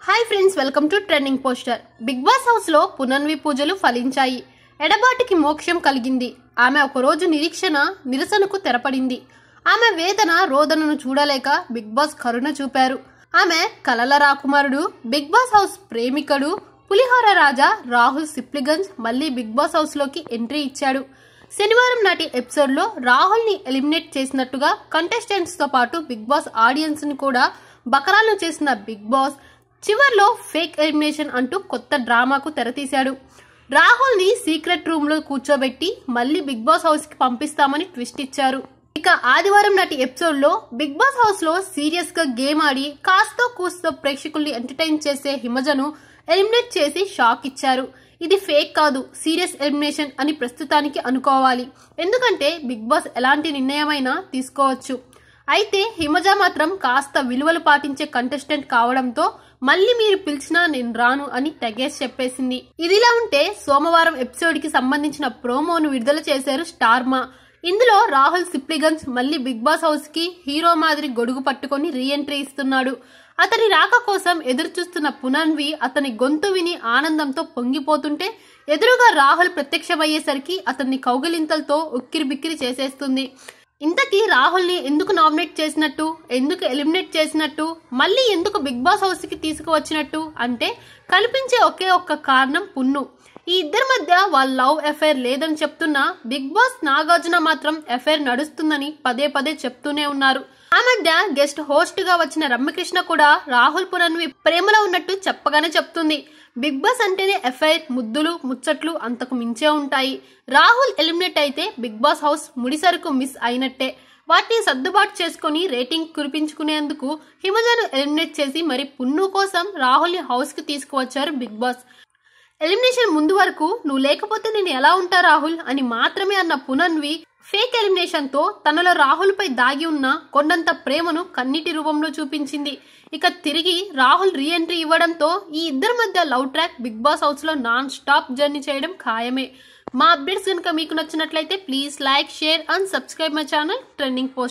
hi friends welcome to trending poster Bigg Boss house లో పునర్వి పూజలు ఫలించాయి ఎడబాటికి మోక్షం కలిగింది ఆమె ఒకరోజు నిరీక్షణ నిరసనకు తెరపడింది ఆమె వేదన రోదనను చూడలేక బిగ్ బాస్ కరుణ చూపారు ఆమె కలల రాకుమారుడు బిగ్ బాస్ హౌస్ ప్రేమికుడు పులిహోర రాజా రాహుల్ సిప్లిగంజ్ మళ్ళీ బిగ్ బాస్ హౌస్ లోకి ఎంట్రీ ఇచ్చాడు శనివారం నాటి ఎపిసోడ్ లో రాహుల్ ని ఎలిమినేట్ చేసినట్టుగా కంటెస్టెంట్స్ తో పాటు బిగ్ బాస్ ఆడియన్స్ ని కూడా బకరాలు చేసిన బిగ్ బాస్ చివర్లో ఫేక్ ఎలిమినేషన్ అంటూ కొత్త డ్రామాకు తెరతీశాడు రాహుల్ ని సీక్రెట్ రూమ్ లో కూర్చోబెట్టి మళ్ళీ బిగ్ బాస్ హౌస్ కి పంపిస్తామని ట్విస్ట్ ఇచ్చారు ఇక ఆదివారం నాటి ఎపిసోడ్ లో బిగ్ బాస్ హౌస్ లో సీరియస్ గా గేమ్ ఆడి కాస్తో కూస్తో ప్రేక్షకుల్ని ఎంటర్టైన్ చేసే హిమజను ఎలిమినేట్ చేసి షాక్ ఇచ్చారు ఇది ఫేక్ కాదు సీరియస్ ఎలిమినేషన్ అని ప్రస్తుతానికి అనుకోవాలి ఎందుకంటే బిగ్ బాస్ ఎలాంటి నిర్ణయమైనా తీసుకోవచ్చు అయితే హిమజ మాత్రం కాస్త విలువలు పాటించే కంటెస్టెంట్ కావడంతో మళ్ళీ మీరు పిలిచినా నేను రాను అని తెగేసి చెప్పేసింది ఇదిలా ఉంటే సోమవారం ఎపిసోడ్ కి సంబంధించిన ప్రోమోను విడుదల చేశారు స్టార్మా ఇందులో రాహుల్ సిప్లిగన్స్ మళ్ళీ బిగ్ బాస్ హౌస్ కి హీరో మాదిరి గొడుగు పట్టుకొని రీ ఎంట్రీ ఇస్తున్నాడు అతని రాక కోసం ఎదురు చూస్తున్న పునన్వి అతని గొంతు విని ఆనందంతో పొంగిపోతుంటే ఎదురుగా రాహుల్ ప్రత్యక్షమయ్యేసరికి అతన్ని కౌగిలింతలతో ఉక్కిరి బిక్కిరి చేసేస్తుంది ఇంతకీ రాహుల్ ని ఎందుకు నామినేట్ చేసినట్టు ఎందుకు ఎలిమినేట్ చేసినట్టు మళ్ళీ ఎందుకు బిగ్ బాస్ హౌస్ కి తీసుకువచ్చినట్టు అంటే కనిపించే ఒకే ఒక్క కారణం పున్ను ఈ ఇద్దరి మధ్య వాళ్ళ లవ్ అఫైర్ లేదని చెప్తున్నా బిగ్ బాస్ నాగార్జున మాత్రం అఫైర్ నడుస్తుందని పదే పదే చెప్తూనే ఉన్నారు ఆ మధ్య గెస్ట్ హోస్ట్ గా వచ్చిన రమ్యకృష్ణ కూడా రాహుల్ పురన్వి ప్రేమలో ఉన్నట్టు చెప్పగానే చెప్తుంది బిగ్ బాస్ అంటేనే ఎఫ్ఐఆర్ ముద్దులు ముచ్చట్లు అంతకు మించే ఉంటాయి రాహుల్ ఎలిమినేట్ అయితే బిగ్ బాస్ హౌస్ ముడిసరుకు మిస్ అయినట్టే వాటిని సర్దుబాటు చేసుకుని రేటింగ్ కురిపించుకునేందుకు హిమజను ఎలిమినేట్ చేసి మరి పున్ను కోసం రాహుల్ ని హౌస్ కి తీసుకువచ్చారు బిగ్ బాస్ ఎలిమినేషన్ ముందు వరకు నువ్వు లేకపోతే నేను ఎలా ఉంటా రాహుల్ అని మాత్రమే అన్న పునన్వి ఫేక్ ఎలిమినేషన్ తో తనలో రాహుల్ పై దాగి ఉన్న కొండంత ప్రేమను కన్నీటి రూపంలో చూపించింది ఇక తిరిగి రాహుల్ రీ ఎంట్రీ ఇవ్వడంతో ఈ ఇద్దరి మధ్య love track Bigg Boss house లో నాన్ స్టాప్ జర్నీ చేయడం ఖాయమే మా అప్డేట్స్ కనుక మీకు నచ్చినట్లయితే please like share and subscribe my channel trending post